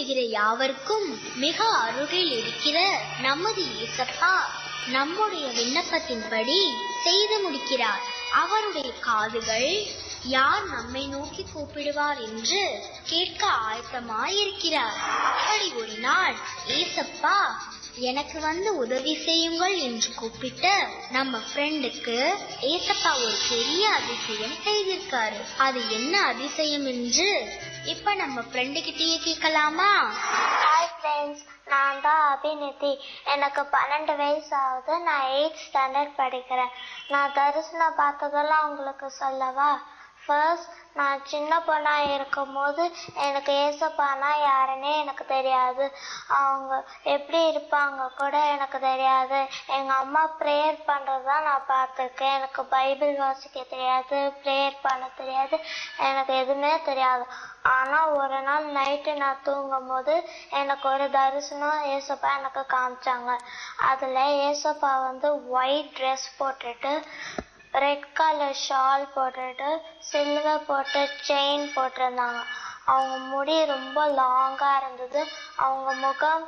செய்கிற யாவருக்கும் மிக அருகில் இருக்கிற நமது இயேசப்பா நம்முடைய விண்ணப்பத்தின்படி செய்து முடிக்கிறார் அவருடைய காதுகள் யார் நம்மை நோக்கி கூப்பிடுவார் என்று கேட்க ஆயத்தமாயிருக்கிறார் அப்படி ஒரு நாள் ஏசப்பா எனக்கு வந்து உதவி செய்யுங்கள் என்று கூப்பிட்ட நம்ம ஃப்ரெண்டுக்கு ஏசப்பா ஒரு பெரிய அதிசயம் செய்திருக்காரு அது என்ன அதிசயம் என்று இப்ப நம்ம ஃப்ரெண்டு கிட்டயே கேட்கலாமா ஹாய் ஃப்ரெண்ட்ஸ் நான் தான் அபிநிதி எனக்கு பன்னெண்டு வயசு ஆகுது நான் எயிட் ஸ்டாண்டர்ட் படிக்கிறேன் நான் தரிசனம் பார்த்ததெல்லாம் உங்களுக்கு சொல்லவா ஃபர்ஸ்ட் நான் சின்ன பொண்ணா இருக்கும்போது எனக்கு ஏசப்பானா யாருன்னே எனக்கு தெரியாது அவங்க எப்படி இருப்பாங்க கூட எனக்கு தெரியாது எங்க அம்மா ப்ரேயர் பண்றது தான் நான் பார்த்துருக்கேன் எனக்கு பைபிள் வாசிக்க தெரியாது ப்ரேயர் பண்ண தெரியாது எனக்கு எதுவுமே தெரியாது ஆனா ஒரு நாள் நைட்டு நான் தூங்கும் போது எனக்கு ஒரு தரிசனம் ஏசப்பா எனக்கு காமிச்சாங்க அதுல ஏசப்பா வந்து ஒயிட் ட்ரெஸ் போட்டுட்டு ரெட் கலர் ஷால் போட்டுட்டு சில்வர் போட்டு செயின் போட்டிருந்தாங்க அவங்க முடி ரொம்ப லாங்கா இருந்தது அவங்க முகம்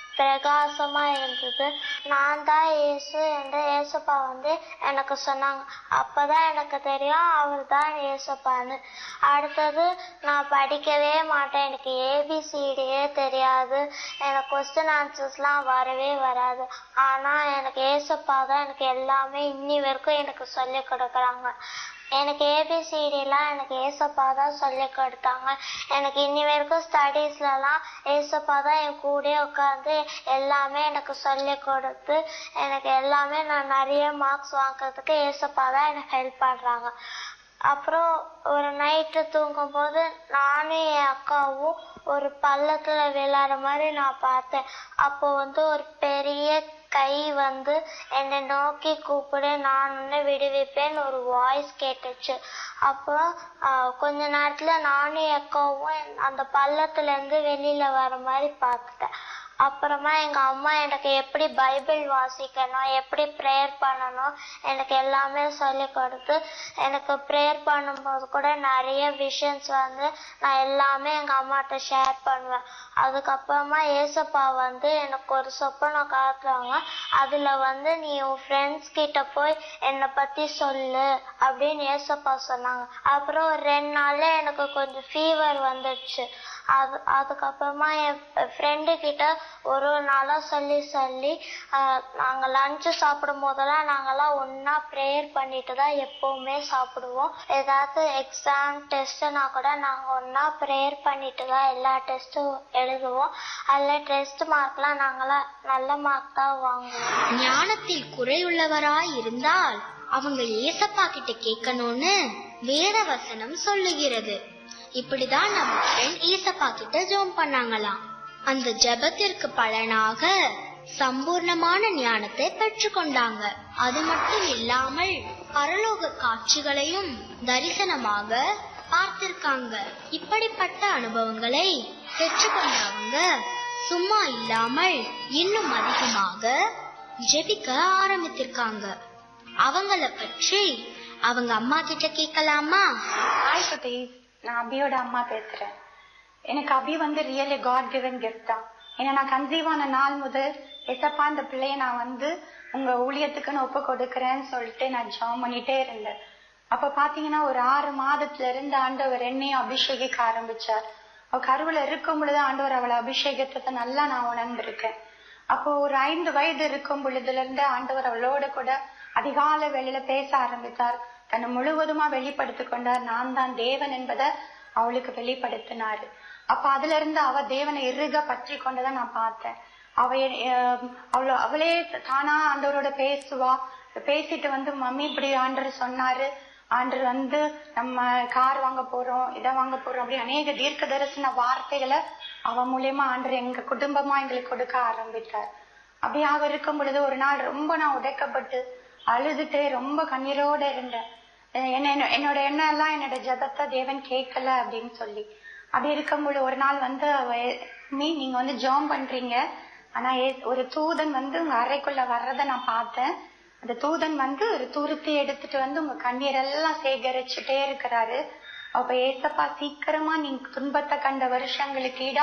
பிரகாசமா இருந்தது நான் தான் இயேசு என்று ஏசப்பா வந்து எனக்கு சொன்னாங்க அப்பதான் எனக்கு தெரியும் அவர் தான் ஏசப்பான்னு அடுத்தது நான் படிக்கவே மாட்டேன் எனக்கு ஏபிசிடியே தெரியாது எனக்கு கொஸ்டின் ஆன்சர்ஸ்லாம் வரவே வராது ஆனா எனக்கு ஏசப்பா தான் எனக்கு எல்லாமே இன்னி வரைக்கும் எனக்கு சொல்லி கொடுக்குறாங்க எனக்கு ஏபிசிடிலாம் எனக்கு ஏசப்பா தான் சொல்லி கொடுத்தாங்க எனக்கு இன்னி வரைக்கும் ஸ்டடீஸ்லலாம் ஏசப்பா தான் என் கூடயே உட்காந்து எல்லாமே எனக்கு சொல்லி கொடுத்து எனக்கு எல்லாமே நான் நிறைய மார்க்ஸ் வாங்குறதுக்கு ஏசப்பா தான் எனக்கு ஹெல்ப் பண்றாங்க அப்புறம் ஒரு நைட்டு தூங்கும் போது நானும் என் அக்காவும் ஒரு பள்ளத்துல விளையாடுற மாதிரி நான் பார்த்தேன் அப்போ வந்து ஒரு பெரிய கை வந்து என்னை நோக்கி கூப்பிடு நான் உன்னை விடுவிப்பேன் ஒரு வாய்ஸ் கேட்டுச்சு அப்புறம் ஆஹ், கொஞ்ச நேரத்துல நானும் என் அக்காவும் அந்த பள்ளத்துல இருந்து வெளியில வர மாதிரி பார்த்துட்டேன் அப்புறமா எங்க அம்மா எனக்கு எப்படி பைபிள் வாசிக்கணும் எப்படி ப்ரேயர் பண்ணணும் எனக்கு எல்லாமே சொல்லி கொடுத்து எனக்கு ப்ரேயர் பண்ணும்போது கூட நிறைய விஷயம்ஸ் வந்து நான் எல்லாமே எங்க அம்மாட்ட ஷேர் பண்ணுவேன் அதுக்கப்புறமா ஏசப்பா வந்து எனக்கு ஒரு சொப்பனம் காட்டுறாங்க அதுல வந்து நீ உன் ஃப்ரெண்ட்ஸ் கிட்ட போய் என்னை பத்தி சொல்லு அப்படின்னு ஏசப்பா சொன்னாங்க அப்புறம் ஒரு ரெண்டு நாள்ல எனக்கு கொஞ்சம் ஃபீவர் வந்துடுச்சு அது அதுக்கப்புறமா என் ஃப்ரெண்டு கிட்ட ஒரு ஒரு நாளா சொல்லி சொல்லி ஆஹ், நாங்க லஞ்சு சாப்பிடும் போதெல்லாம் நாங்கெல்லாம் ஒண்ணா ப்ரேயர் பண்ணிட்டு தான் எப்பவுமே சாப்பிடுவோம் ஏதாவது எக்ஸாம் டெஸ்ட்னா கூட நாங்க ஒண்ணா ப்ரேயர் பண்ணிட்டு தான் எல்லா டெஸ்ட்டும் எழுதுவோம் அதுல டெஸ்ட் மார்க்லாம் நாங்கெல்லாம் நல்ல மார்க் தான் வாங்குவோம் ஞானத்தில் குறையுள்ளவராய் இருந்தால் அவங்க ஏசப்பா கிட்ட கேட்கணும்னு வேத வசனம் சொல்லுகிறது இப்படிதான் நம்ம ஃப்ரெண்ட் ஏசப்பா கிட்ட ஜெபம் பண்ணாங்களாம் அந்த ஜெபத்திற்கு பலனாக சம்பூர்ணமான ஞானத்தை பெற்றுக்கொண்டாங்க அது மட்டும் இல்லாமல் பரலோக காட்சிகளையும் தரிசனமாக பார்த்திருக்காங்க இப்படிப்பட்ட அனுபவங்களை பெற்றுக்கொண்டவங்க சும்மா இல்லாமல் இன்னும் அதிகமாக ஜெபிக்க ஆரம்பித்திருக்காங்க அவங்கள பற்றி அவங்க அம்மா கிட்ட கேட்கலாமா ஹாய் குட்டீஸ் நான் அபியோட அம்மா பேசுறேன் எனக்கு அபி வந்து ரியலி காட் கிவன் கிஃப்ட் தான் ஏன்னா நான் கன்சீவ் ஆன நாள் முதல் எசப்பா இந்த பிள்ளைய நான் வந்து உங்க ஊழியத்துக்குன்னு ஒப்பு கொடுக்கறேன்னு சொல்லிட்டு நான் ஜாம் பண்ணிட்டே இருந்தேன் அப்ப பாத்தீங்கன்னா ஒரு ஆறு மாதத்துல இருந்து ஆண்டவர் என்னையும் அபிஷேகிக்க ஆரம்பிச்சார் அவ கருவுல இருக்கும் பொழுது ஆண்டவர் அவளை அபிஷேகத்தை நல்லா நான் உணர்ந்திருக்கேன் அப்போ ஒரு ஐந்து வயது இருக்கும் பொழுதுல இருந்து ஆண்டவர் அவளோட கூட அதிகால வேளையில பேச ஆரம்பித்தார் தன்னை முழுவதுமா வெளிப்படுத்திக் கொண்டார் நான் தான் தேவன் என்பதை அவளுக்கு வெளிப்படுத்தினாரு அப்ப அதுல இருந்து அவ தேவனை இறுக பற்றி கொண்டதை நான் பார்த்தேன் அவ எ- அஹ் அவளோ அவளே தானா ஆண்டவரோட பேசுவா பேசிட்டு வந்து மம்மி இப்படி ஆண்டவர் சொன்னாரு ஆண்டவர் வந்து நம்ம கார் வாங்க போறோம் இதை வாங்க போறோம் அப்படி அநேக தீர்க்க தரிசன வார்த்தைகளை அவ மூலியமா ஆண்டவர் எங்க குடும்பமா எங்களுக்கு கொடுக்க ஆரம்பித்தார் அப்படியாக இருக்கும் பொழுது ஒரு நாள் ரொம்ப நான் உடைக்கப்பட்டு அழுதுட்டே ரொம்ப கண்ணீரோட இருந்தேன் அஹ் என்ன என்ன- என்னோட எண்ணம் எல்லாம் என்னோட ஜெபத்தை தேவன் கேட்கல அப்படின்னு சொல்லி அப்படி இருக்கும்போது ஒரு நாள் வந்து அவ மீ நீங்க வந்து ஜெபம் பண்றீங்க ஆனா ஏ- ஒரு தூதன் வந்து உங்க அறைக்குள்ள வர்றதை நான் பார்த்தேன் அந்த தூதன் வந்து ஒரு துருத்தி எடுத்துட்டு வந்து உங்க கண்ணீரெல்லாம் சேகரிச்சுட்டே இருக்கிறாரு அப்ப ஏசப்பா சீக்கிரமா நீங்க துன்பத்தை கண்ட வருஷங்களுக்கு ஈடா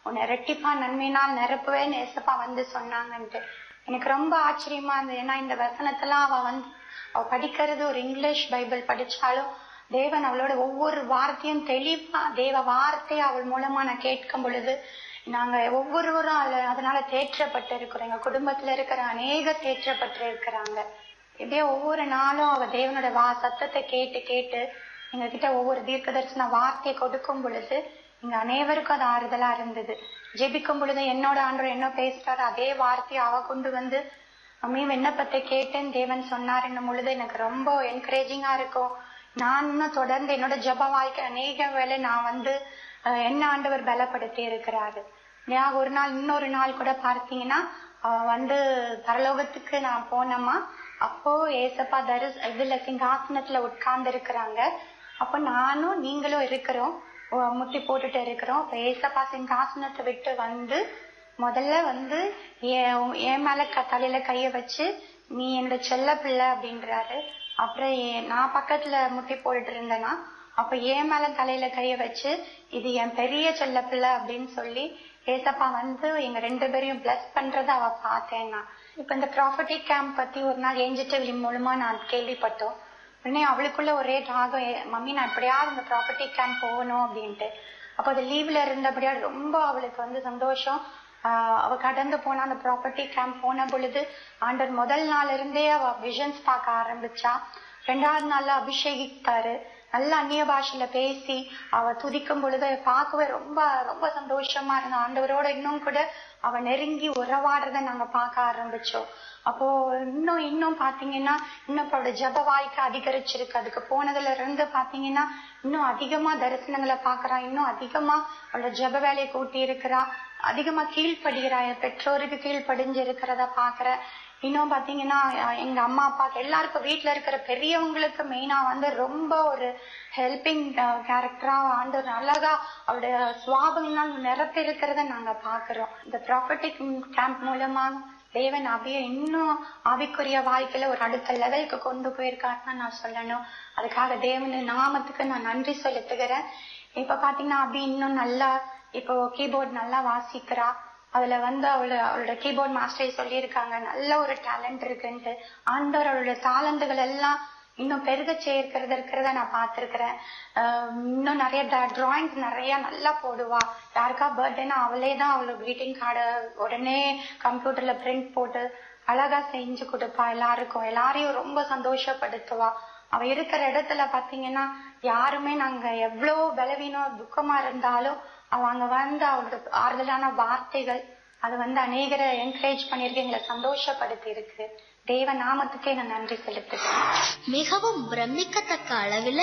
உன்னை ரெட்டிப்பா நன்மையினால் நிரப்புவேன்னு ஏசப்பா வந்து சொன்னாங்கன்ட்டு எனக்கு ரொம்ப ஆச்சரியமா இருந்தது ஏன்னா இந்த வசனத்தெல்லாம் அவ வந்து அவ படிக்கிறது ஒரு இங்கிலீஷ் பைபிள் படிச்சாலும் தேவன் அவளோட ஒவ்வொரு வார்த்தையும் தெளிவா தேவ வார்த்தையை அவள் மூலமா நான் கேட்கும் பொழுது நாங்க ஒவ்வொருவரும் அதுல அதனால தேற்றப்பட்டு இருக்கிறோம் எங்க குடும்பத்துல இருக்கிற அநேக தேற்றப்பட்டு இருக்கிறாங்க இப்படியே ஒவ்வொரு நாளும் அவ தேவனோட வா சத்தத்தை கேட்டு கேட்டு எங்க கிட்ட ஒவ்வொரு தீர்க்க தரிசன வார்த்தையை கொடுக்கும் பொழுது இங்க அனைவருக்கும் அது ஆறுதலா இருந்தது ஜெபிக்கும் பொழுது என்னோட ஆண்டவர் என்ன பேசுறாரு அதே வார்த்தையை அவ கொண்டு வந்து அம்மி விண்ணப்பத்தை கேட்டேன் தேவன் சொன்னார் என்னும் பொழுது எனக்கு ரொம்ப என்கரேஜிங்கா இருக்கும் நான் இன்னும் தொடர்ந்து என்னோட ஜெப வாழ்க்கை அநேக வேளை நான் வந்து அஹ், என்ன ஆண்டவர் பலப்படுத்தி இருக்கிறாரு நான் ஒரு நாள் இன்னொரு நாள் கூட பார்த்தீங்கன்னா அவ வந்து பரலோகத்துக்கு நான் போனேம்மா அப்போ ஏசப்பா தரிஸ் இதுல சிங்காசனத்துல உட்கார்ந்து இருக்கிறாங்க அப்ப நானும் நீங்களும் இருக்கிறோம் ஒ- முட்டி போட்டுட்டு இருக்கிறோம் அப்ப ஏசப்பா சிங்காசனத்தை விட்டு வந்து முதல்ல வந்து என் என் மேல க- தலையில கைய வச்சு நீ என்னோட செல்ல பிள்ளை அப்படின்றாரு அப்புறம் என்- நான் பக்கத்துல முட்டி போட்டுட்டு இருந்தேன்னா அப்ப என் மேல தலையில கைய வச்சு இது என் பெரிய செல்ல பிள்ளை அப்படின்னு சொல்லி ஏசப்பா வந்து எங்க ரெண்டு பேரையும் பிளஸ் பண்றத அவ பார்த்தேன் நான் இப்ப இந்த ப்ராப்பர்ட்டி கேம்ப் பத்தி ஒரு நாள் ஏஞ்சிட்டு மூலமா நான் கேள்விப்பட்டோம் உடனே அவளுக்குள்ள ஒரே தாகம் ஏ- மம்மி நான் எப்படியாவது இந்த ப்ராப்பர்ட்டி கேம்ப் போகணும் அப்படின்ட்டு அப்போ அது லீவ்ல இருந்தபடியா ரொம்ப அவளுக்கு வந்து சந்தோஷம் ஆஹ் அவ கடந்து போன அந்த ப்ராப்பர்ட்டி கேம்ப் போன பொழுது ஆண்டவர் முதல் நாள்ல இருந்தே அவ விஷன்ஸ் பார்க்க ஆரம்பிச்சா ரெண்டாவது நாள்ல அபிஷேகித்தாரு நல்ல அந்நிய பாஷையில பேசி அவ துதிக்கும் பொழுது பார்க்கவே ரொம்ப ரொம்ப சந்தோஷமா இருந்த ஆண்டவரோட இன்னும் கூட அவ நெருங்கி உறவாடுறத நாங்க பார்க்க ஆரம்பிச்சோம் அப்போ இன்னும் இன்னும் பாத்தீங்கன்னா இன்னும் இப்ப அவளோட ஜப வாழ்க்கை அதிகரிச்சிருக்கு அதுக்கு போனதுல இருந்து பாத்தீங்கன்னா இன்னும் அதிகமா தரிசனங்களை பாக்குறா இன்னும் அதிகமா அவளோட ஜப வேலையை கூட்டி இருக்கிறா அதிகமா கீழ்ப்படுகிறா என் பெற்றோருக்கு கீழ்ப்படிஞ்சு இருக்கிறத பாக்குற இன்னும் பாத்தீங்கன்னா அஹ் எங்க அம்மா அப்பாக்கு எல்லாருக்கும் வீட்ல இருக்கிற பெரியவங்களுக்கு மெயினா வந்து ரொம்ப ஒரு ஹெல்பிங் கேரக்டரா ஆண்டவர் அழகா அவருடைய சுவாபங்களால் நிரப்பி இருக்கிறத நாங்க பாக்குறோம் இந்த ப்ராப்பர்ட்டி கேம்ப் மூலமா தேவன் அபிய இன்னும் ஆவிக்குரிய வாழ்க்கையில ஒரு அடுத்த லெவலுக்கு கொண்டு போயிருக்காருன்னு நான் சொல்லணும் அதுக்காக தேவன் நாமத்துக்கு நான் நன்றி செலுத்துகிறேன் இப்ப பாத்தீங்கன்னா அபி இன்னும் நல்லா இப்போ கீபோர்ட் நல்லா வாசிக்கிறா அதுல வந்து அவளோட அவளோட கீபோர்ட் மாஸ்டரே சொல்லியிருக்காங்க நல்ல ஒரு டேலண்ட் இருக்குன்ட்டு ஆண்டவர் அவளோட தாளந்துகள் எல்லாம் இன்னும் பெருக சேர்க்கிறது இருக்கிறத நான் பார்த்திருக்கிறேன் ஆஹ் இன்னும் நிறைய டிராயிங்ஸ் நிறைய நல்லா போடுவா யாருக்கா பர்த்டேனா அவளே தான் அவளோட greeting கார்டை உடனே கம்ப்யூட்டர்ல பிரிண்ட் போட்டு அழகா செஞ்சு கொடுப்பா எல்லாருக்கும் எல்லாரையும் ரொம்ப சந்தோஷப்படுத்துவா அவ இருக்கிற இடத்துல பாத்தீங்கன்னா யாருமே நாங்க எவ்வளவு பலவீனம் துக்கமா இருந்தாலும் அவ அங்க வந்து அவளோட ஆறுதலான வார்த்தைகள் அது வந்து அநேகரை என்கரேஜ் பண்ணிருக்கு எங்களை சந்தோஷப்படுத்தி இருக்கு தேவ நாமத்துக்கே நான் நன்றி செலுத்துகிறேன் மிகவும் பிரமிக்கத்தக்க அளவுல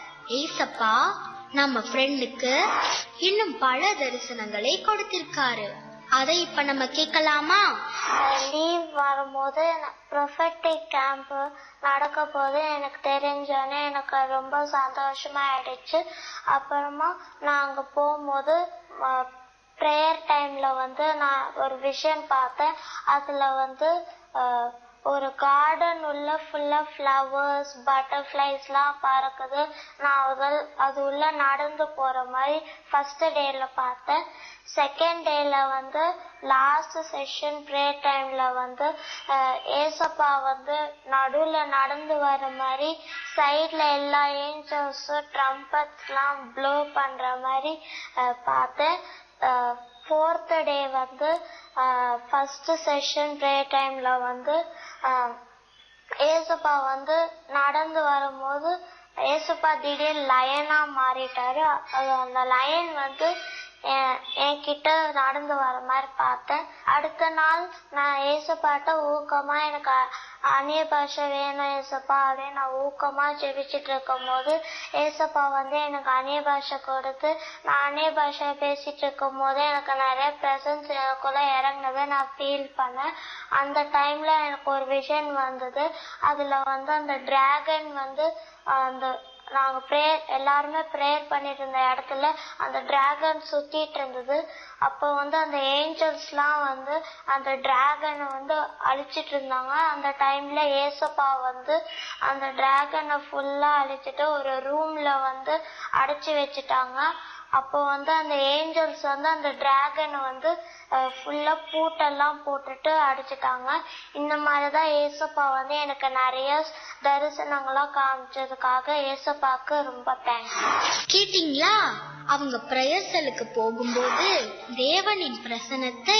ஏசப்பா நம்ம ஃப்ரெண்டுக்கு இன்னும் பல தரிசனங்களை கொடுத்திருக்காரு அதை இப்ப நம்ம கேட்கலாமா லீவ் வரும்போது ப்ரொஃபட்டிக் கேம்ப் நடக்க போது எனக்கு தெரிஞ்சோன்னே எனக்கு ரொம்ப சந்தோஷமா ஆயிடுச்சு அப்புறமா நான் அங்க போகும்போது ப்ரேயர் டைம்ல வந்து நான் ஒரு விஷயம் பார்த்தேன் அதுல வந்து அஹ், ஒரு கார்டன் உள்ள ஃபுல்லா ஃப்ளவர்ஸ் பட்டர்ஃப்ளைஸ்லாம் பறக்குது நான் அதில் அது உள்ள நடந்து போற மாதிரி ஃபர்ஸ்ட் டேல பார்த்தேன் செகண்ட் டேல வந்து லாஸ்ட் செஷன் ப்ரேயர் டைம்ல வந்து அஹ், ஏசப்பா வந்து நடுவுல நடந்து வர மாதிரி சைட்ல எல்லா ஏஞ்சல்ஸும் ட்ரம்பட்ஸ்லாம் ப்ளோ பண்ற மாதிரி அஹ், பார்த்தேன் ஃபோர்த் டே வந்து ஃபர்ஸ்ட் செஷன் ப்ரேயர் டைம்ல வந்து அஹ், ஏசப்பா வந்து நடந்து வரும்போது ஏசப்பா திடீர் லயனா மாறிட்டாரு அது அந்த லயன் வந்து என்- என்கிட்ட நடந்து வர மாதிரி பார்த்தேன் அடுத்த நாள் நான் ஏசப்பாட்ட ஊக்கமா எனக்கு அ- அந்நிய பாஷை வேணும் ஏசப்பா அப்படின்னு நான் ஊக்கமா ஜெபிச்சிட்டு இருக்கும் போது ஏசப்பா வந்து எனக்கு அந்நிய பாஷை கொடுத்து நான் அந்நிய பாஷை பேசிட்டு இருக்கும் போது எனக்கு நிறைய பிரசன்ஸ் எனக்குள்ள இறங்குனதை நான் ஃபீல் பண்ணேன் அந்த டைம்ல எனக்கு ஒரு விஷன் வந்தது அதுல வந்து அந்த டிராகன் வந்து அந்த நாங்க ப்ரேயர் எல்லாருமே ப்ரேயர் பண்ணிட்டு இருந்த இடத்துல அந்த டிராகன் சுத்திட்டு இருந்தது அப்போ வந்து அந்த ஏஞ்சல்ஸ்லாம் வந்து அந்த டிராகனை வந்து அழிச்சிட்டு இருந்தாங்க அந்த டைம்ல ஏசப்பா வந்து அந்த டிராகனை ஃபுல்லா அழிச்சிட்டு ஒரு ரூம்ல வந்து அடைச்சு வச்சுட்டாங்க அப்போ வந்து அந்த ஏஞ்சல்ஸ் வந்து அந்த டிராகனை வந்து ஃபுல்லா பூட்டெல்லாம் போட்டுட்டு அடிச்சிட்டாங்க இந்த மாதிரிதான் ஏசப்பா வந்து எனக்கு நிறைய தரிசனங்கள்லாம் காமிச்சதுக்காக ஏசப்பாக்கு ரொம்ப தேங்க்ஸ் கேட்டீங்களா அவங்க பிரயசலுக்கு போகும்போது தேவனின் பிரசனத்தை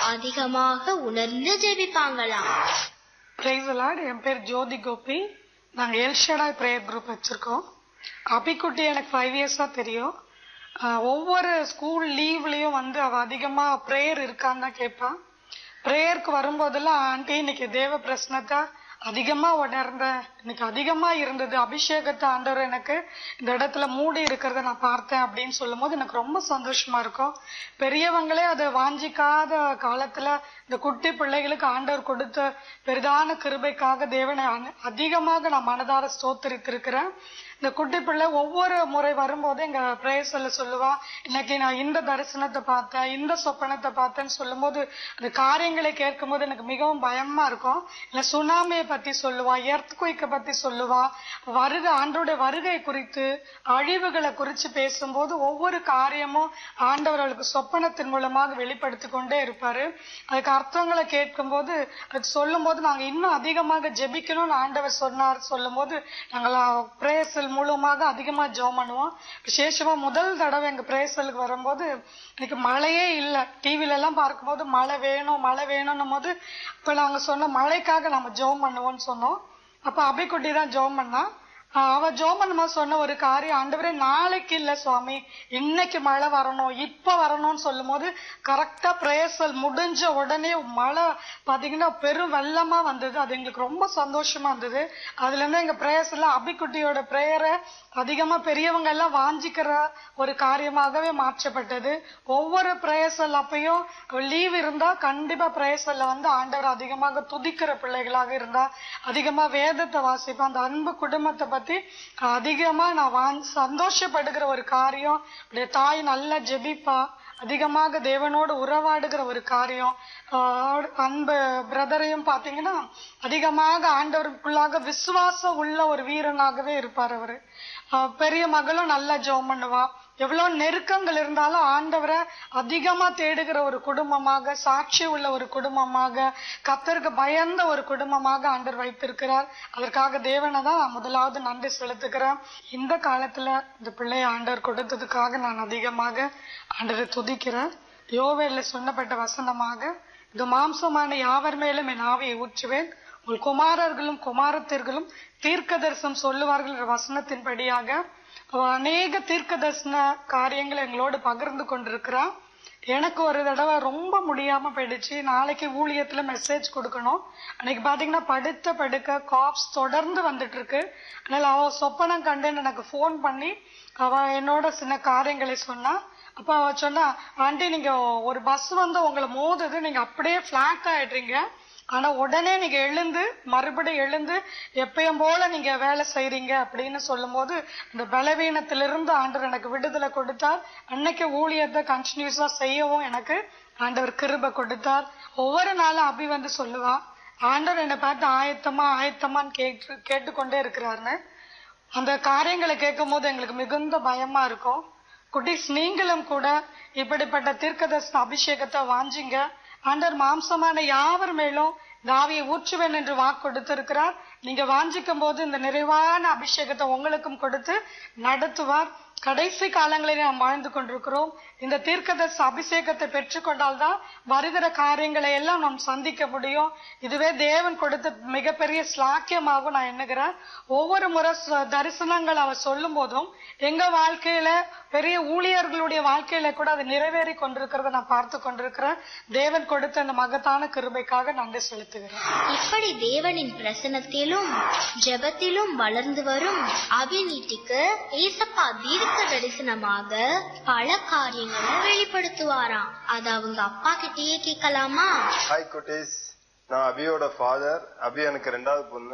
அதிகமாக உணர்ந்து ஜெபிப்பாங்களாம் பிரைஸ் லார்ட் என் பேர் ஜோதி கோபி நாங்க எல்ஷடாய் பிரேயர் குரூப் வச்சிருக்கோம் அபிக்குட்டி எனக்கு ஃபைவ் இயர்ஸா தெரியும் ஆஹ் ஒவ்வொரு ஸ்கூல் லீவ்லயும் வந்து அவ அதிகமா பிரேயர் இருக்கான்னு தான் கேட்பான் பிரேயருக்கு வரும்போதெல்லாம் ஆண்டி இன்னைக்கு தேவ பிரசனத்தை அதிகமா உணர்ந்தேன் இன்னைக்கு அதிகமா இருந்தது அபிஷேகத்தை ஆண்டவர் எனக்கு இந்த இடத்துல மூடி இருக்கிறத நான் பார்த்தேன் அப்படின்னு சொல்லும்போது எனக்கு ரொம்ப சந்தோஷமா இருக்கும் பெரியவங்களே அதை வாஞ்சிக்காத காலத்துல இந்த குட்டி பிள்ளைகளுக்கு ஆண்டவர் கொடுத்த பெரிதான கிருபைக்காக தேவனை அன- அதிகமாக நான் மனதார ஸ்தோத்தரித்திருக்கிறேன் இந்த குட்டி பிள்ளை ஒவ்வொரு முறை வரும்போது எங்க பிரேசல்ல சொல்லுவா இன்னைக்கு நான் இந்த தரிசனத்தை பார்த்தேன் இந்த சொப்பனத்தை பார்த்தேன்னு சொல்லும்போது அந்த காரியங்களை கேட்கும்போது எனக்கு மிகவும் பயமா இருக்கும் இல்ல சுனாமியை பத்தி சொல்லுவா எர்த்குயிக்க பத்தி சொல்லுவா வருகை ஆண்டோட வருகை குறித்து அழிவுகளை குறித்து பேசும்போது ஒவ்வொரு காரியமும் ஆண்டவர்களுக்கு சொப்பனத்தின் மூலமாக வெளிப்படுத்தி கொண்டே இருப்பாரு அதுக்கு அர்த்தங்களை கேட்கும்போது அதுக்கு சொல்லும் போது நாங்க இன்னும் அதிகமாக ஜெபிக்கணும்னு ஆண்டவர் சொன்னார் சொல்லும் போது நாங்கள் பிரேசல் மூலமாக அதிகமா ஜெபம் பண்ணுவோம் விசேஷமா முதல் தடவை எங்க பிரேசலுக்கு வரும்போது இன்னைக்கு மழையே இல்ல டிவில எல்லாம் பார்க்கும்போது மழை வேணும் மழை வேணும்னும் போது இப்ப நாங்க சொன்ன மழைக்காக நம்ம ஜெபம் பண்ணுவோம்னு சொன்னோம் அப்ப அபிக்குட்டி தான் ஜெபம் பண்ணா ஆஹ் அவ ஜோமன்மா சொன்ன ஒரு காரியம் ஆண்டவரே நாளைக்கு இல்ல சுவாமி இன்னைக்கு மழை வரணும் இப்ப வரணும்னு சொல்லும் போது கரெக்டா பிரேசல் முடிஞ்ச உடனே மழை பாத்தீங்கன்னா பெரும் வெள்ளமா வந்தது அது எங்களுக்கு ரொம்ப சந்தோஷமா இருந்தது அதுல இருந்து எங்க பிரேயர்ஸ்ல அபிக்குட்டியோட பிரேயரை அதிகமா பெரியவங்க எல்லாம் வாஞ்சிக்கிற ஒரு காரியமாகவே மாற்றப்பட்டது ஒவ்வொரு பிரேயர்சல் அப்பயும் லீவ் இருந்தா கண்டிப்பா பிரேயர்சல்ல வந்து ஆண்டவர் அதிகமாக துதிக்கிற பிள்ளைகளாக இருந்தா அதிகமா வேதத்தை வாசிப்பேன் அந்த அன்பு குடும்பத்தை பத்தி அதிகமா நான் வாஞ் சந்தோஷப்படுகிற ஒரு காரியம் அப்படியே தாய் நல்லா ஜெபிப்பா அதிகமாக தேவனோடு உறவாடுகிற ஒரு காரியம் ஆஹ் அன்பு பிரதரையும் பாத்தீங்கன்னா அதிகமாக ஆண்டவருக்குள்ளாக விசுவாசம் உள்ள ஒரு வீரனாகவே இருப்பார் அவரு ஆஹ் பெரிய மகளும் நல்லா ஜெபம் பண்ணுவா எவ்வளவு நெருக்கங்கள் இருந்தாலும் ஆண்டவரை அதிகமா தேடுகிற ஒரு குடும்பமாக சாட்சி உள்ள ஒரு குடும்பமாக கத்தருக்கு பயந்த ஒரு குடும்பமாக ஆண்டவர் வைத்திருக்கிறார் அதற்காக தேவனை தான் நான் முதலாவது நன்றி செலுத்துகிறேன் இந்த காலத்துல இந்த பிள்ளையை ஆண்டவர் கொடுத்ததுக்காக நான் அதிகமாக ஆண்டவரை துதிக்கிறேன் யோவேல சொன்னப்பட்ட வசனமாக இது மாம்சமான யாவர் மேலும் என் ஆவியை ஊற்றுவேன் உங்கள் குமாரர்களும் குமாரத்திர்களும் தீர்க்க தரிசனம் சொல்லுவார்கள் என்ற வசனத்தின்படியாக அவ அநேக தீர்க்க தரிசன காரியங்களை எங்களோடு பகிர்ந்து கொண்டிருக்கிறான் எனக்கு ஒரு தடவை ரொம்ப முடியாம போயிடுச்சு நாளைக்கு ஊழியத்துல மெசேஜ் கொடுக்கணும் அன்னைக்கு பாத்தீங்கன்னா படுத்த படுக்க காப்ஸ் தொடர்ந்து வந்துட்டு இருக்கு அதனால அவ சொப்பனம் கண்டுன்னு எனக்கு ஃபோன் பண்ணி அவ என்னோட சின்ன காரியங்களை சொன்னா அப்ப அவ சொன்னா ஆண்டி நீங்க ஒரு பஸ் வந்து உங்களை மோதுது நீங்க அப்படியே பிளாட் ஆயிடுறீங்க ஆனா உடனே நீங்க எழுந்து மறுபடியும் எழுந்து எப்பயும் போல நீங்க வேலை செய்றீங்க அப்படின்னு சொல்லும்போது இந்த பலவீனத்திலிருந்து ஆண்டவர் எனக்கு விடுதலை கொடுத்தார் அன்னைக்கு ஊழியத்தை கண்டினியூஸா செய்யவும் எனக்கு ஆண்டவர் கிருபை கொடுத்தார் ஒவ்வொரு நாளும் அபி வந்து சொல்லுவா ஆண்டவர் என்னை பார்த்து ஆயத்தமா ஆயத்தமான்னு கேட்டு கேட்டுக்கொண்டே இருக்கிறாருன்னு அந்த காரியங்களை கேட்கும் போது எங்களுக்கு மிகுந்த பயமா இருக்கும் குட்டீஸ் நீங்களும் கூட இப்படிப்பட்ட தீர்க்கதர்சன அபிஷேகத்தை வாஞ்சிங்க ஆண்டவர் மாம்சமான யாவர் மேலும் தாவியை ஊற்றுவேன் என்று வாக்கு கொடுத்திருக்கிறார் நீங்க வாஞ்சிக்கும் போது இந்த நிறைவான அபிஷேகத்தை உங்களுக்கும் கொடுத்து நடத்துவார் கடைசி காலங்களில் நாம் வாழ்ந்து கொண்டிருக்கிறோம் இந்த தீர்க்கதர்ச அபிஷேகத்தை பெற்றுக்கொண்டால்தான் வருகிற காரியங்களை எல்லாம் நாம் சந்திக்க முடியும் இதுவே தேவன் கொடுத்த மிகப்பெரிய ஸ்லாக்கியமாகவும் நான் எண்ணுகிறேன் ஒவ்வொரு முறை ச- தரிசனங்கள் அவர் சொல்லும் போதும் எங்க வாழ்க்கையில பெரிய ஊழியர்களுடைய வாழ்க்கையில கூட அது நிறைவேறி கொண்டிருக்கிறத நான் பார்த்து கொண்டிருக்கிறேன் தேவன் கொடுத்த இந்த மகத்தான கிருபைக்காக நன்றி செலுத்துகிறேன் இப்படி தேவனின் பிரசனத்திலும் ஜெபத்திலும் வளர்ந்து வரும் அபிநீட்டிக்கு ஏசப்பா தீர்க்க தரிசனமாக பல காரியங்களை வெளிப்படுத்துவாராம் அது அவங்க அப்பா கிட்டயே கேட்கலாமா ஹாய் குட்டீஸ் நான் அபியோட ஃபாதர் அபி எனக்கு ரெண்டாவது பொண்ணு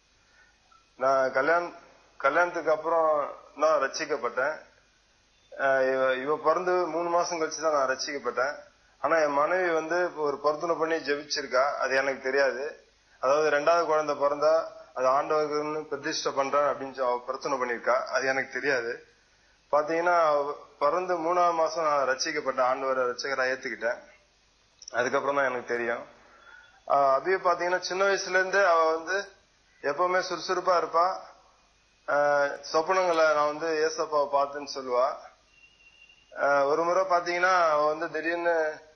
நான் கல்யாணம் கல்யாணத்துக்கு அப்புறம் நான் ரட்சிக்கப்பட்டேன் அஹ் இவ- இவ பிறந்து மூணு மாசம் கழிச்சு தான் நான் ரட்சிக்கப்பட்டேன் ஆனா என் மனைவி வந்து இப்ப ஒரு பொருத்தனை பண்ணி ஜெபிச்சிருக்கா அது எனக்கு தெரியாது அதாவது ரெண்டாவது குழந்தை பிறந்தா அது ஆண்டவருக்குன்னு பிரதிஷ்டை பண்றேன் அப்படின்னு சொல்லி அவ பிரார்த்தனை பண்ணிருக்கா அது எனக்கு தெரியாது பாத்தீங்கன்னா பிறந்து மூணாவது மாசம் நான் ரசிக்கப்பட்ட ஆண்டவரை ரசிகரா ஏத்துக்கிட்டேன் அதுக்கப்புறம் தான் எனக்கு தெரியும் ஆஹ் அபிய பாத்தீங்கன்னா சின்ன வயசுல இருந்து அவ வந்து எப்பவுமே சுறுசுறுப்பா இருப்பா ஆஹ் சொப்பனங்களை நான் வந்து ஏசப்பாவை பார்த்தேன்னு சொல்லுவா ஆஹ் ஒரு முறை பாத்தீங்கன்னா அவ வந்து திடீர்னு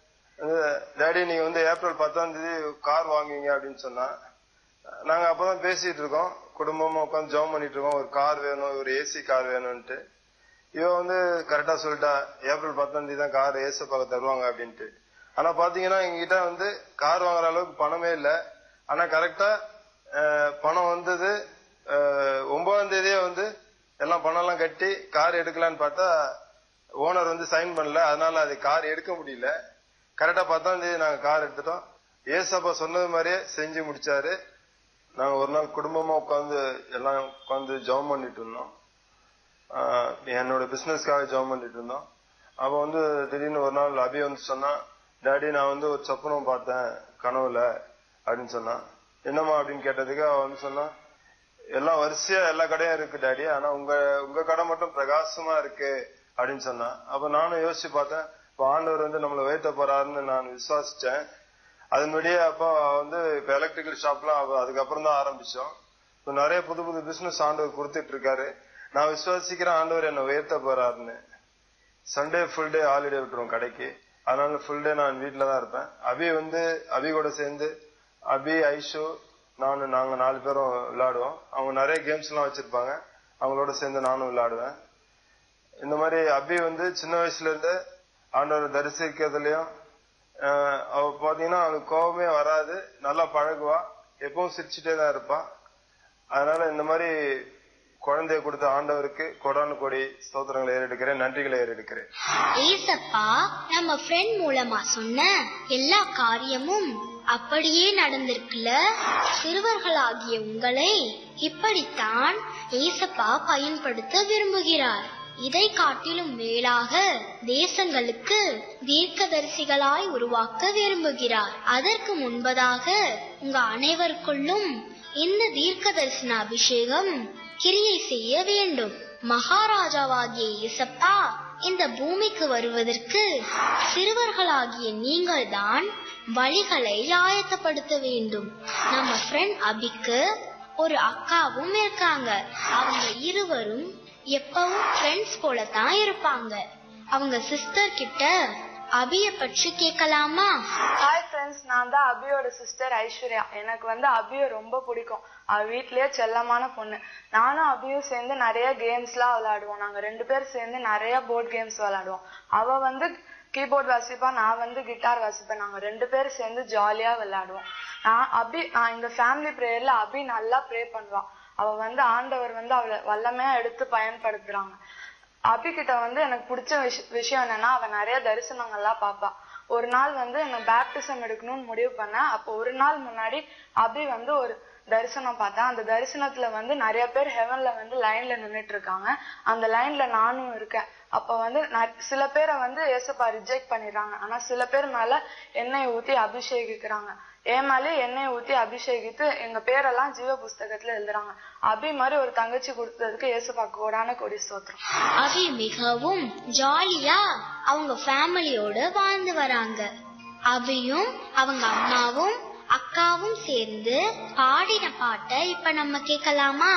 டேடி நீங்க வந்து ஏப்ரல் பத்தாம் தேதி கார் வாங்குவீங்க அப்படின்னு சொன்னா நாங்க அப்பதான் பேசிட்டு இருக்கோம் குடும்பமா உட்காந்து ஜாம் பண்ணிட்டு இருக்கோம் ஒரு கார் வேணும் ஒரு ஏசி கார் வேணும்ட்டு இவ வந்து கரெக்டா சொல்லிட்டா ஏப்ரல் பத்தாம் தேதி தான் கார் ஏசப்பாக தருவாங்க அப்படின்ட்டு ஆனா பாத்தீங்கன்னா எங்ககிட்ட வந்து கார் வாங்குற அளவுக்கு பணமே இல்ல ஆனா கரெக்டா பணம் வந்தது அஹ், ஒன்பதாம் தேதியே வந்து எல்லாம் பணம் எல்லாம் கட்டி கார் எடுக்கலான்னு பார்த்தா ஓனர் வந்து சைன் பண்ணல அதனால அது கார் எடுக்க முடியல கரெக்டா பத்தாம் தேதி நாங்க கார் எடுத்துட்டோம் ஏசப்பா சொன்னது மாதிரியே செஞ்சு முடிச்சாரு நாங்க ஒரு நாள் குடும்பமா உட்காந்து எல்லாம் உட்காந்து ஜெபம் பண்ணிட்டு இருந்தோம் ஆஹ் என்னோட பிசினஸ்க்காக ஜெபம் பண்ணிட்டு இருந்தோம் அவ வந்து திடீர்னு ஒரு நாள் அபி வந்து சொன்னா டாடி நான் வந்து ஒரு சொப்பனம் பார்த்தேன் கனவுல அப்படின்னு சொன்னா என்னம்மா அப்படின்னு கேட்டதுக்கு அவ வந்து சொன்னா எல்லாம் வரிசையா எல்லா கடையும் இருக்கு டாடி ஆனா உங்க உங்க கடை மட்டும் பிரகாசமா இருக்கு அப்படின்னு சொன்னா அப்ப நானும் யோசிச்சு பார்த்தேன் இப்ப ஆண்டவர் வந்து நம்மளை உயர்த்த போறாருன்னு நான் விசுவாசிச்சேன் அதன்படியே அப்போ வந்து இப்ப எலக்ட்ரிக்கல் ஷாப்லாம் அவ- அதுக்கப்புறம் தான் ஆரம்பிச்சோம் இப்ப நிறைய புது புது பிசினஸ் ஆண்டவர் கொடுத்துட்டு இருக்காரு நான் விசுவாசிக்கிறேன் ஆண்டவர் என்னை உயர்த்த போறாருன்னு சண்டே ஃபுல் டே ஹாலிடே விட்டுருவோம் கடைக்கு அதனால ஃபுல் டே நான் வீட்ல தான் இருப்பேன் அபி வந்து அபி கூட சேர்ந்து அபி ஐஷு நானு நாங்க நாலு பேரும் விளையாடுவோம் அவங்க நிறைய கேம்ஸ் எல்லாம் வச்சிருப்பாங்க அவங்களோட சேர்ந்து நானும் விளையாடுவேன் இந்த மாதிரி அபி வந்து சின்ன வயசுல இருந்து ஆண்டவர் தரிசிக்கிறதுலயும் ஆஹ் அவ பாத்தீங்கன்னா அவளுக்கு கோபமே வராது நல்லா பழகுவா எப்பவும் சிரிச்சுட்டே தான் இருப்பா அதனால இந்த மாதிரி குழந்தைய கொடுத்த ஆண்டவருக்கு கொடானு கொடி ஸ்தோத்திரங்களை ஏறெடுக்கிறேன் நன்றிகளை ஏறெடுக்கிறேன் ஏசப்பா நம்ம ஃப்ரெண்ட் மூலமா சொன்ன எல்லா காரியமும் அப்படியே நடந்திருக்குல்ல சிறுவர்களாகிய உங்களை இப்படித்தான் ஏசப்பா பயன்படுத்த விரும்புகிறார் இதை காட்டிலும் மேலாக தேசங்களுக்கு தீர்க்கதரிசிகளாய் உருவாக்க விரும்புகிறார் அதற்கு முன்பதாக உங்க அனைவருக்குள்ளும் இந்த தீர்க்க தரிசன அபிஷேகம் கிரியை செய்ய வேண்டும் மகாராஜாவாகிய இயேசப்பா இந்த பூமிக்கு வருவதற்கு சிறுவர்களாகிய நீங்கள்தான் வழிகளை ஆயத்தப்படுத்த வேண்டும் நம்ம ஃப்ரெண்ட் அபிக்கு ஒரு அக்காவும் இருக்காங்க அவங்க இருவரும் எப்பவும் ஃப்ரெண்ட்ஸ் போல தான் இருப்பாங்க அவங்க சிஸ்டர் கிட்ட அபிய பற்றி கேட்கலாமா ஹாய் ஃப்ரெண்ட்ஸ் நான் தான் அபியோட சிஸ்டர் ஐஸ்வர்யா எனக்கு வந்து அபியை ரொம்ப பிடிக்கும் அவ வீட்லயே செல்லமான பொண்ணு நானும் அபியும் சேர்ந்து நிறைய கேம்ஸ்லாம் விளையாடுவோம் நாங்க ரெண்டு பேரும் சேர்ந்து நிறைய போர்ட் கேம்ஸ் விளையாடுவோம் அவ வந்து கீபோர்ட் வாசிப்பா நான் வந்து கிட்டார் வாசிப்பேன் நாங்க ரெண்டு பேரும் சேர்ந்து ஜாலியா விளையாடுவோம் நான் அபி நான் இந்த ஃபேமிலி ப்ரேயர்ல அபி நல்லா ப்ரே பண்ணுவா அவ வந்து ஆண்டவர் வந்து அவளை வல்லமையா எடுத்து பயன்படுத்துறாங்க அபி கிட்ட வந்து எனக்கு பிடிச்ச விஷ- விஷயம் என்னன்னா அவ நிறைய தரிசனங்கள்லாம் பாப்பா ஒரு நாள் வந்து நான் பேப்டிசம் எடுக்கணும்னு முடிவு பண்ணேன் அப்போ ஒரு நாள் முன்னாடி அபி வந்து ஒரு தரிசனம் பார்த்தேன் அந்த தரிசனத்துல வந்து நிறைய பேர் ஹெவன்ல வந்து லைன்ல நின்னுட்டு இருக்காங்க அந்த லைன்ல நானும் இருக்கேன் அப்ப வந்து ந- சில பேரை வந்து ஏசப்பா ரிஜெக்ட் பண்ணிடுறாங்க ஆனா சில பேர் மேல எண்ணெய் ஊத்தி அபிஷேகிக்கிறாங்க என் மேலே எண்ணெய் ஊத்தி அபிஷேகித்து எங்க பேரெல்லாம் ஜீவ புஸ்தகத்துல எழுதுறாங்க அபி மாதிரி ஒரு தங்கச்சி கொடுத்ததுக்கு ஏசப்பா கோடான கொடி ஸ்தோத்திரம் அபி மிகவும் ஜாலியா அவங்க ஃபேமிலியோட வாழ்ந்து வராங்க அபியும் அவங்க அம்மாவும் அக்காவும் சேர்ந்து பாடின பாட்டை இப்ப நம்ம கேட்கலாமா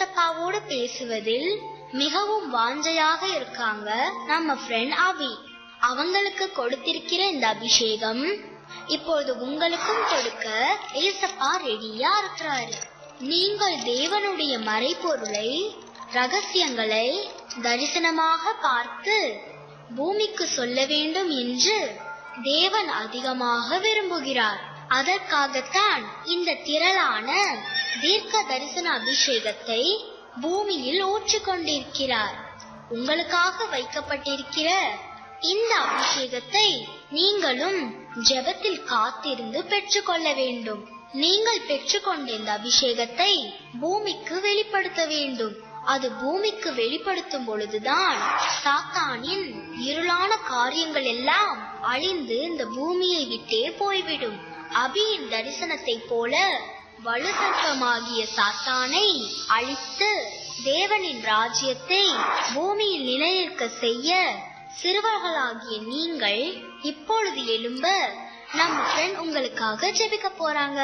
ஏசப்பாவோடு பேசுவதில் மிகவும் வாஞ்சையாக இருக்காங்க நம்ம ஃப்ரெண்ட் அபி அவங்களுக்கு கொடுத்திருக்கிற இந்த அபிஷேகம் இப்பொழுது உங்களுக்கும் கொடுக்க ஏசப்பா ரெடியா இருக்கிறாரு நீங்கள் தேவனுடைய மறைபொருளை ரகசியங்களை தரிசனமாக பார்த்து பூமிக்கு சொல்ல வேண்டும் என்று தேவன் அதிகமாக விரும்புகிறார் அதற்காகத்தான் இந்த திரளான தீர்க்க தரிசன அபிஷேகத்தை பூமியில் ஊற்றிக் கொண்டிருக்கிறார் உங்களுக்காக வைக்கப்பட்டிருக்கிற இந்த அபிஷேகத்தை நீங்களும் ஜெபத்தில் காத்திருந்து பெற்றுக்கொள்ள வேண்டும் நீங்கள் பெற்றுக்கொண்ட இந்த அபிஷேகத்தை பூமிக்கு வெளிப்படுத்த வேண்டும் அது பூமிக்கு வெளிப்படுத்தும் பொழுதுதான் சாத்தானின் இருளான காரியங்கள் எல்லாம் அழிந்து இந்த பூமியை விட்டே போய்விடும் அபியின் தரிசனத்தை போல வலுசற்பமாகிய சாத்தானை அழித்து தேவனின் ராஜ்யத்தை பூமியில் நிலைநிற்க செய்ய சிறுவர்களாகிய நீங்கள் இப்பொழுது எழும்ப நம்ம ஃப்ரெண்ட் உங்களுக்காக ஜெபிக்க போறாங்க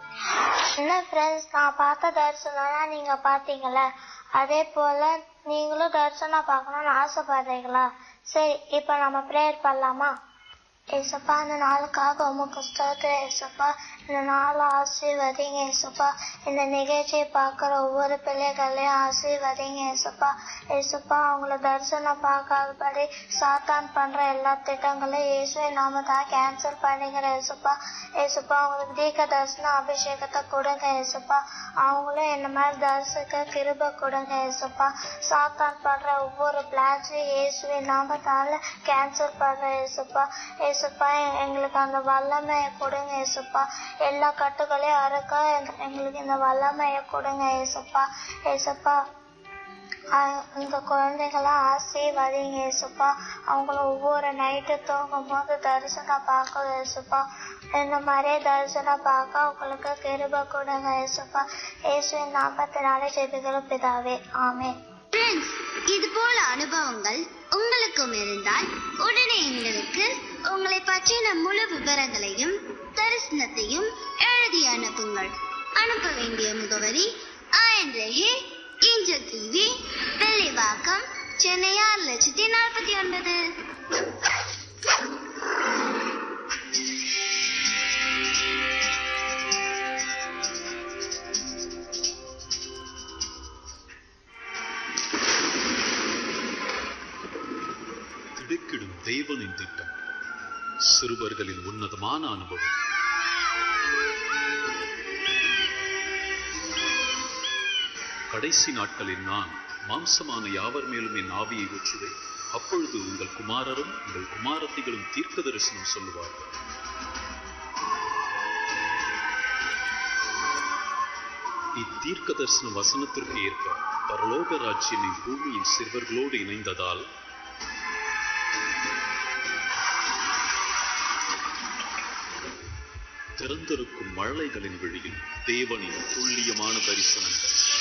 என்ன ஃப்ரெண்ட்ஸ் நான் பார்த்த தரிசனம்லாம் நீங்க பாத்தீங்களா அதே போல நீங்களும் தரிசனம் பார்க்கணும்னு ஆசைப்படுறீங்களா சரி இப்ப நம்ம ப்ரேயர் பண்ணலாமா ஏசப்பா இந்த நாளுக்காக உமக்கு ஸ்தோத்திரம் ஏசப்பா இந்த நாளை ஆசீர்வதிங்க ஏசப்பா இந்த நிகழ்ச்சியை பார்க்குற ஒவ்வொரு பிள்ளைகளையும் ஆசீர்வதிங்க ஏசப்பா ஏசப்பா அவங்கள தரிசனம் பார்க்காதபடி சாத்தான் பண்ற எல்லா திட்டங்களையும் இயேசுவை நாம தான் கேன்சல் பண்ணிக்கிற ஏசப்பா ஏசப்பா அவங்களுக்கு தீர்க்க தரிசன அபிஷேகத்தை கொடுங்க ஏசப்பா அவங்களும் என்ன மாதிரி தரிசிக்க கிருப கொடுங்க ஏசப்பா சாத்தான் பண்ற ஒவ்வொரு பிளான்ஸையும் இயேசுவை நாமத்தால கேன்சல் பண்ற ஏசப்பா ஏசப்பா எங்களுக்கு அந்த வல்லமையை கொடுங்க ஏசப்பா எல்லா கட்டுகளையும் அறுக்க எங்க- எங்களுக்கு இந்த வல்லமையை கொடுங்க ஏசப்பா ஏசப்பா அஹ் இந்த குழந்தைகளை ஆசீர்வதிங்க ஏசப்பா அவங்கள ஒவ்வொரு நைட்டு தூங்கும் போது தரிசனம் பார்க்க ஏசப்பா இந்த மாதிரியே தரிசனம் பார்க்க அவங்களுக்கு கிருப கொடுங்க ஏசப்பா இயேசுவின் நாற்பத்தினாலே ஜெபிகளும் பிதாவே ஆமென் ஃப்ரெண்ட்ஸ் இது போல அனுபவங்கள் உங்களுக்கும் இருந்தால் உடனே எங்களுக்கு உங்களை பற்றின முழு விவரங்களையும் தரிசனத்தையும் எழுதி அனுப்புங்கள் அனுப்ப வேண்டிய முகவரி ஆயன்ரேகே ஏஞ்சல் டிவி வெள்ளிவாக்கம் சென்னை ஆறு லட்சத்தி நாற்பத்தி ஒன்பது திடுக்கிடும் தேவனின் திட்டம் சிறுவர்களின் உன்னதமான அனுபவம் கடைசி நாட்களில் நான் மாம்சமான யாவர் மேலும் என் ஆவியை ஊற்றுவேன் அப்பொழுது உங்கள் குமாரரும் உங்கள் குமாரத்திகளும் தீர்க்க தரிசனம் சொல்லுவார்கள் இத்தீர்க்க தரிசன வசனத்திற்கு ஏற்ப பரலோக ராஜ்யம் பூமியின் சிறுவர்களோடு இணைந்ததால் திறந்திருக்கும் மழலைகளின் வழியில் தேவனின் துல்லியமான தரிசனங்கள்